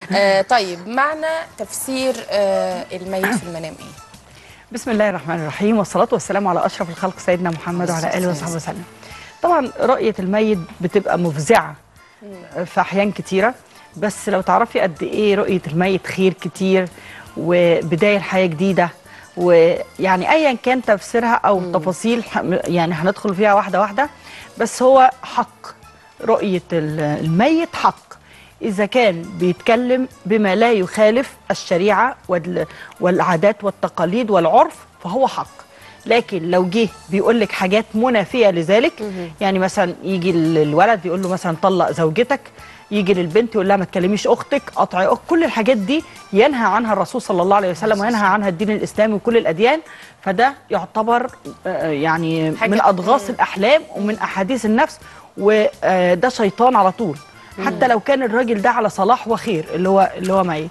آه طيب معنى تفسير آه الميت في المنام ايه؟ بسم الله الرحمن الرحيم والصلاة والسلام على أشرف الخلق سيدنا محمد وعلى آله وصحبه وسلم طبعا رؤية الميت بتبقى مفزعة في أحيان كتيرة بس لو تعرفي قد إيه رؤية الميت خير كتير وبداية الحياة جديدة ويعني أيا كان تفسيرها أو تفاصيل ح- يعني هندخل فيها واحدة واحدة بس هو حق رؤية ال- الميت حق إذا كان بيتكلم بما لا يخالف الشريعة وال- والعادات والتقاليد والعرف فهو حق لكن لو جه بيقول لك حاجات منافية لذلك يعني مثلا يجي ال- الولد يقول له مثلا طلق زوجتك يجي للبنت يقول لها ما تكلميش اختك قطعي اخت كل الحاجات دي ينهى عنها الرسول صلى الله عليه وسلم وينهى عنها الدين الاسلامي وكل الاديان فده يعتبر آه، يعني حاجة- من اضغاث الاحلام ومن احاديث النفس وده شيطان على طول حتى لو كان الراجل ده على صلاح وخير اللي هو اللي هو ميت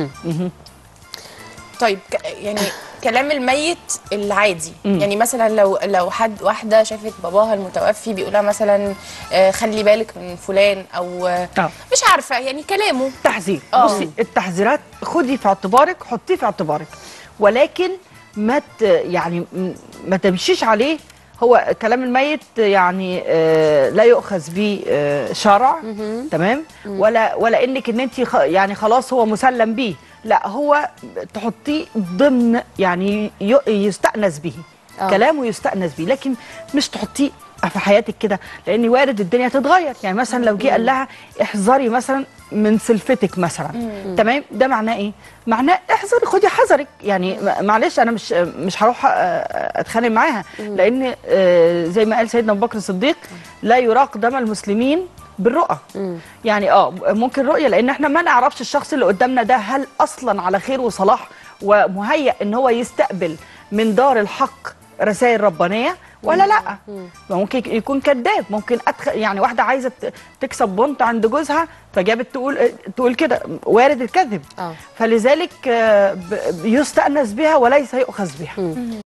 طيب ك- يعني كلام الميت العادي يعني مثلا لو لو حد واحده شافت باباها المتوفي بيقولها مثلا آه خلي بالك من فلان او آه آه. مش عارفه يعني كلامه تحذير آه. بصي التحذيرات خدي في اعتبارك حطيه في اعتبارك ولكن ما ت- يعني م- ما تمشيش عليه هو كلام الميت يعني آه لا يؤخذ به آه شرع تمام ولا ولا انك ان انت خ- يعني خلاص هو مسلم به لا هو تحطيه ضمن يعني ي- يستأنس به آه. كلامه يستأنس به لكن مش تحطيه في حياتك كده لان وارد الدنيا تتغير يعني مثلا لو جه قال لها احذري مثلا من سلفتك مثلا تمام ده معناه ايه معناه احذري خدي حذرك يعني م- معلش انا مش مش هروح أ- اتخانق معاها لان آه، زي ما قال سيدنا ابو بكر الصديق لا يراق دم المسلمين بالرؤى يعني اه ممكن رؤيه لان احنا ما نعرفش الشخص اللي قدامنا ده هل اصلا على خير وصلاح ومهيأ ان هو يستقبل من دار الحق رسائل ربانيه ولا لا ممكن يكون كذاب ممكن أدخل يعني واحده عايزه ت- تكسب بنت عند جوزها فجابت تقول تقول كده وارد الكذب آه. فلذلك آه، ب- يستأنس بها وليس يؤخذ بها